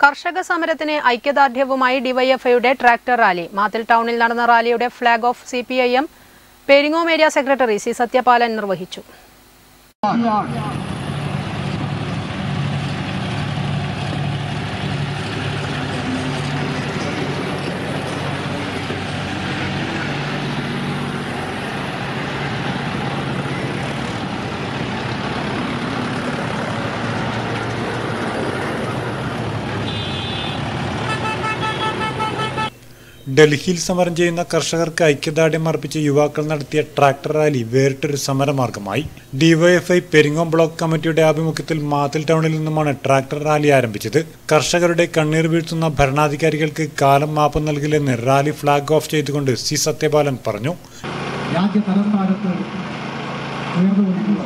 കർഷക സമരത്തിന് ഐക്യദാർഢ്യവുമായി ഡിവൈഎഫ്ഐയുടെ ട്രാക്ടർ റാലി മാത്തിൽ ടൗണിൽ നടന്ന റാലിയുടെ flag off C P I M Peringome area secretary C Sathyapalan നിർവഹിച്ചു ഡൽഹിയിൽ സമരം ചെയ്യുന്ന കർഷകർക്ക് ഐക്യദാർഢ്യം അർപ്പിച്ച് യുവാക്കൾ നടത്തിയ ട്രാക്ടർ റാലി വേറിട്ടൊരു സമരമാർഗമായി ഡിവൈഎഫ്ഐ പെരിങ്ങോം ബ്ലോക്ക് കമ്മിറ്റിയുടെ ആഭിമുഖ്യത്തിൽ മാത്തിൽ ടൗണിൽ നിന്നുമാണ് ട്രാക്ടർ റാലി ആരംഭിച്ചത് കർഷകരുടെ കണ്ണീർ വീഴ്ത്തുന്ന ഭരണാധികാരികൾക്ക് കാലം മാപ്പ് നൽകില്ലെന്ന് റാലി ഫ്ളാഗ് ഓഫ് ചെയ്തുകൊണ്ട് സി സത്യപാലൻ പറഞ്ഞു രാജ്യ തലസ്ഥാനത്ത് ഉയർന്നുകൊണ്ടിരിക്കുക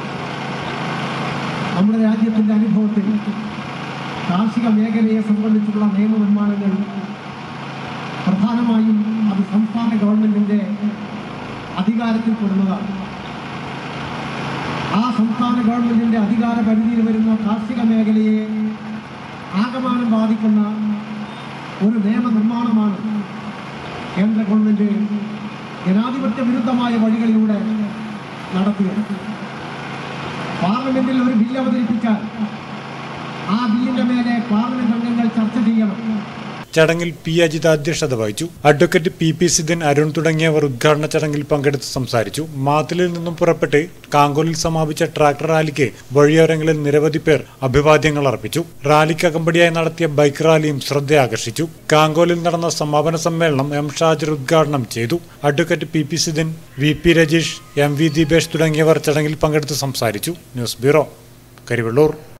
നമ്മുടെ രാജ്യത്തിന്റെ അനുഭവത്തിൽ കാർഷിക മേഖലയെ സംബന്ധിച്ചുള്ള നിയമനിർമ്മാണങ്ങൾ പ്രധാനമായും അത് സംസ്ഥാന ഗവൺമെന്റിന്റെ അധികാരത്തിൽപ്പെടുന്നതാണ് ആ സംസ്ഥാന ഗവൺമെന്റിന്റെ അധികാര പരിധിയിൽ വരുന്ന കാർഷിക മേഖലയെ ആകമാനം ബാധിക്കുന്ന ഒരു നിയമനിർമ്മാണമാണ് കേന്ദ്ര ഗവൺമെന്റ് ജനാധിപത്യ വിരുദ്ധമായ വഴികളിലൂടെ നടത്തുക പാർലമെന്റിൽ ഒരു ബില്ല് അവതരിപ്പിച്ചാൽ ആ ബില്ലിന്റെ മേലെ പാർലമെന്റ് അംഗങ്ങൾ ചർച്ച ചെയ്യണം ചടങ്ങിൽ പി അജിത അധ്യക്ഷത വഹിച്ചു advocate P P Siddhan Arun തുടങ്ങിയവർ ഉദ്ഘാടന ചടങ്ങിൽ പങ്കെടുത്ത് സംസാരിച്ചു മാത്തിലിൽ നിന്നും പുറപ്പെട്ട് കാങ്കോലിൽ സമാപിച്ച ട്രാക്ടർ റാലിക്ക് വഴിയോരങ്ങളിൽ നിരവധി പേർ അഭിവാദ്യങ്ങൾ അർപ്പിച്ചു റാലിക്ക് അകമ്പടിയായി നടത്തിയ ബൈക്ക് റാലിയും ശ്രദ്ധയാകർഷിച്ചു കാങ്കോലിൽ നടന്ന സമാപന സമ്മേളനം എം ഷാജിർ ഉദ്ഘാടനം ചെയ്തു advocate P P Siddhan V P Rajeesh M V Deepesh തുടങ്ങിയവർ ചടങ്ങിൽ പങ്കെടുത്ത് സംസാരിച്ചു ന്യൂസ് ബ്യൂറോ കരിവെള്ളൂർ